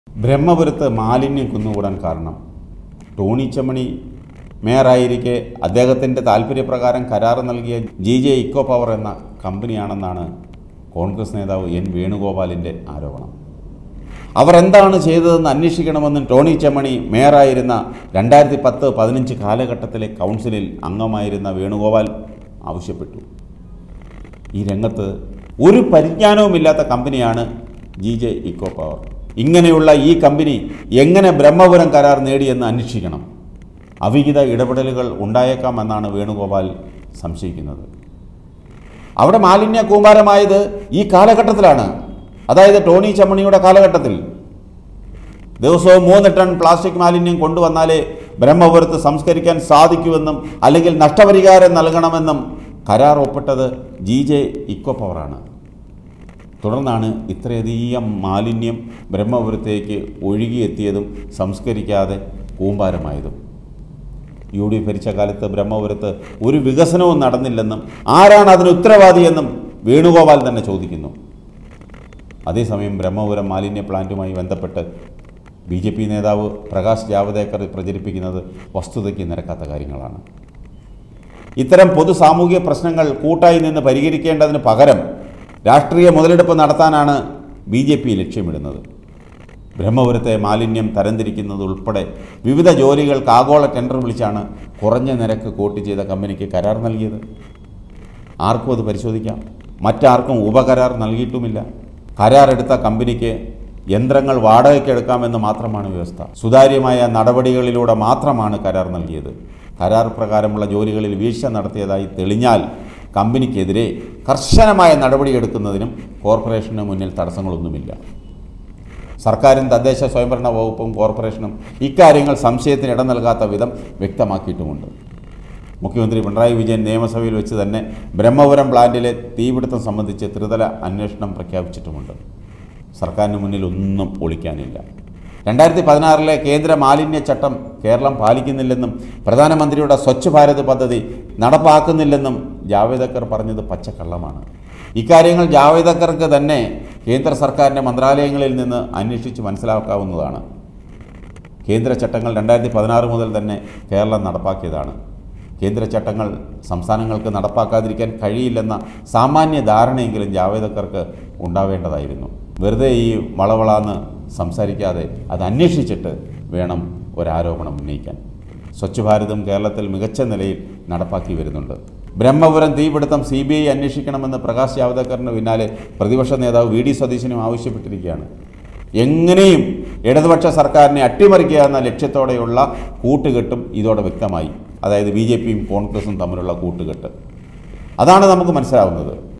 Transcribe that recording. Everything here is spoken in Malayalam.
ബ്രഹ്മപുരത്ത് മാലിന്യം കുന്നുകൂടാൻ കാരണം ടോണി ചെമ്മണി മേയറായിരിക്കെ അദ്ദേഹത്തിൻ്റെ താല്പര്യപ്രകാരം കരാർ നൽകിയ ജി ജെ ഇക്കോ പവർ എന്ന കമ്പനിയാണെന്നാണ് കോൺഗ്രസ് നേതാവ് എൻ വേണുഗോപാലിൻ്റെ ആരോപണം അവർ എന്താണ് ചെയ്തതെന്ന് അന്വേഷിക്കണമെന്നും ടോണി ചെമ്മണി മേയറായിരുന്ന രണ്ടായിരത്തി പത്ത് പതിനഞ്ച് കാലഘട്ടത്തിലെ കൗൺസിലിൽ അംഗമായിരുന്ന വേണുഗോപാൽ ആവശ്യപ്പെട്ടു ഈ രംഗത്ത് ഒരു പരിജ്ഞാനവുമില്ലാത്ത കമ്പനിയാണ് ജി ജെ ഇക്കോ പവർ ഇങ്ങനെയുള്ള ഈ കമ്പനി എങ്ങനെ ബ്രഹ്മപുരം കരാർ നേടിയെന്ന് അന്വേഷിക്കണം അവിഹിത ഇടപെടലുകൾ ഉണ്ടായേക്കാമെന്നാണ് വേണുഗോപാൽ സംശയിക്കുന്നത് അവിടെ മാലിന്യ കൂമ്പാരമായത് ഈ കാലഘട്ടത്തിലാണ് അതായത് ടോണി ചമ്മണിയുടെ കാലഘട്ടത്തിൽ ദിവസവും മൂന്ന് ടൺ പ്ലാസ്റ്റിക് മാലിന്യം കൊണ്ടുവന്നാലേ ബ്രഹ്മപുരത്ത് സംസ്കരിക്കാൻ സാധിക്കുമെന്നും അല്ലെങ്കിൽ നഷ്ടപരിഹാരം നൽകണമെന്നും കരാർ ഒപ്പിട്ടത് ജി ജെ ഇക്കോ പവറാണ് തുടർന്നാണ് ഇത്രയധികം മാലിന്യം ബ്രഹ്മപുരത്തേക്ക് ഒഴുകിയെത്തിയതും സംസ്കരിക്കാതെ കൂമ്പാരമായതും യു ഡി ഭരിച്ച കാലത്ത് ബ്രഹ്മപുരത്ത് ഒരു വികസനവും നടന്നില്ലെന്നും ആരാണ് അതിന് ഉത്തരവാദിയെന്നും വേണുഗോപാൽ തന്നെ ചോദിക്കുന്നു അതേസമയം ബ്രഹ്മപുരം മാലിന്യ പ്ലാന്റുമായി ബന്ധപ്പെട്ട് ബി ജെ പി നേതാവ് പ്രകാശ് ജാവദേക്കർ പ്രചരിപ്പിക്കുന്നത് വസ്തുതയ്ക്ക് നിരക്കാത്ത കാര്യങ്ങളാണ് ഇത്തരം പൊതു സാമൂഹിക പ്രശ്നങ്ങൾ കൂട്ടായി നിന്ന് പരിഹരിക്കേണ്ടതിന് പകരം രാഷ്ട്രീയ മുതലെടുപ്പ് നടത്താനാണ് ബി ജെ പി ലക്ഷ്യമിടുന്നത് ബ്രഹ്മപുരത്തെ മാലിന്യം തരംതിരിക്കുന്നത് ഉൾപ്പെടെ വിവിധ ജോലികൾക്ക് ആഗോള ടെൻഡർ വിളിച്ചാണ് കുറഞ്ഞ നിരക്ക് കോട്ട് ചെയ്ത കമ്പനിക്ക് കരാർ നൽകിയത് ആർക്കും അത് പരിശോധിക്കാം മറ്റാർക്കും ഉപകരാർ നൽകിയിട്ടുമില്ല കരാർ എടുത്ത കമ്പനിക്ക് യന്ത്രങ്ങൾ വാടകയ്ക്ക് എടുക്കാമെന്ന് മാത്രമാണ് വ്യവസ്ഥ സുതാര്യമായ നടപടികളിലൂടെ മാത്രമാണ് കരാർ നൽകിയത് കരാർ പ്രകാരമുള്ള ജോലികളിൽ വീഴ്ച നടത്തിയതായി തെളിഞ്ഞാൽ കമ്പനിക്കെതിരെ കർശനമായ നടപടിയെടുക്കുന്നതിനും കോർപ്പറേഷന് മുന്നിൽ തടസ്സങ്ങളൊന്നുമില്ല സർക്കാരും തദ്ദേശ സ്വയംഭരണ വകുപ്പും കോർപ്പറേഷനും ഇക്കാര്യങ്ങൾ സംശയത്തിന് ഇടം നൽകാത്ത വിധം വ്യക്തമാക്കിയിട്ടുമുണ്ട് മുഖ്യമന്ത്രി പിണറായി വിജയൻ നിയമസഭയിൽ വെച്ച് തന്നെ ബ്രഹ്മപുരം പ്ലാന്റിലെ തീപിടുത്തം സംബന്ധിച്ച് ത്രിതല അന്വേഷണം പ്രഖ്യാപിച്ചിട്ടുമുണ്ട് സർക്കാരിന് മുന്നിൽ ഒന്നും ഒളിക്കാനില്ല രണ്ടായിരത്തി പതിനാറിലെ കേന്ദ്ര മാലിന്യ ചട്ടം കേരളം പാലിക്കുന്നില്ലെന്നും പ്രധാനമന്ത്രിയുടെ സ്വച്ഛ് ഭാരത് പദ്ധതി നടപ്പാക്കുന്നില്ലെന്നും ജാവേദക്കർ പറഞ്ഞത് പച്ചക്കള്ളമാണ് ഇക്കാര്യങ്ങൾ ജാവേദക്കർക്ക് തന്നെ കേന്ദ്ര സർക്കാരിൻ്റെ മന്ത്രാലയങ്ങളിൽ നിന്ന് അന്വേഷിച്ച് മനസ്സിലാക്കാവുന്നതാണ് കേന്ദ്ര ചട്ടങ്ങൾ രണ്ടായിരത്തി പതിനാറ് മുതൽ തന്നെ കേരളം നടപ്പാക്കിയതാണ് കേന്ദ്ര ചട്ടങ്ങൾ സംസ്ഥാനങ്ങൾക്ക് നടപ്പാക്കാതിരിക്കാൻ കഴിയില്ലെന്ന സാമാന്യ ധാരണയെങ്കിലും ജാവേദക്കർക്ക് ഉണ്ടാവേണ്ടതായിരുന്നു വെറുതെ ഈ വളവളാന്ന് സംസാരിക്കാതെ അത് അന്വേഷിച്ചിട്ട് വേണം ഒരാരോപണം ഉന്നയിക്കാൻ സ്വച്ഛ് ഭാരതം കേരളത്തിൽ മികച്ച നിലയിൽ നടപ്പാക്കി വരുന്നുണ്ട് ബ്രഹ്മപുരം തീപിടുത്തം സി ബി ഐ അന്വേഷിക്കണമെന്ന് പ്രകാശ് ജാവ്ദേക്കറിന് പിന്നാലെ പ്രതിപക്ഷ നേതാവ് വി ഡി സതീശനും ആവശ്യപ്പെട്ടിരിക്കുകയാണ് എങ്ങനെയും ഇടതുപക്ഷ സർക്കാരിനെ അട്ടിമറിക്കുക എന്ന ലക്ഷ്യത്തോടെയുള്ള കൂട്ടുകെട്ടും ഇതോടെ വ്യക്തമായി അതായത് ബി ജെ പിയും കോൺഗ്രസും തമ്മിലുള്ള കൂട്ടുകെട്ട് അതാണ് നമുക്ക് മനസ്സിലാവുന്നത്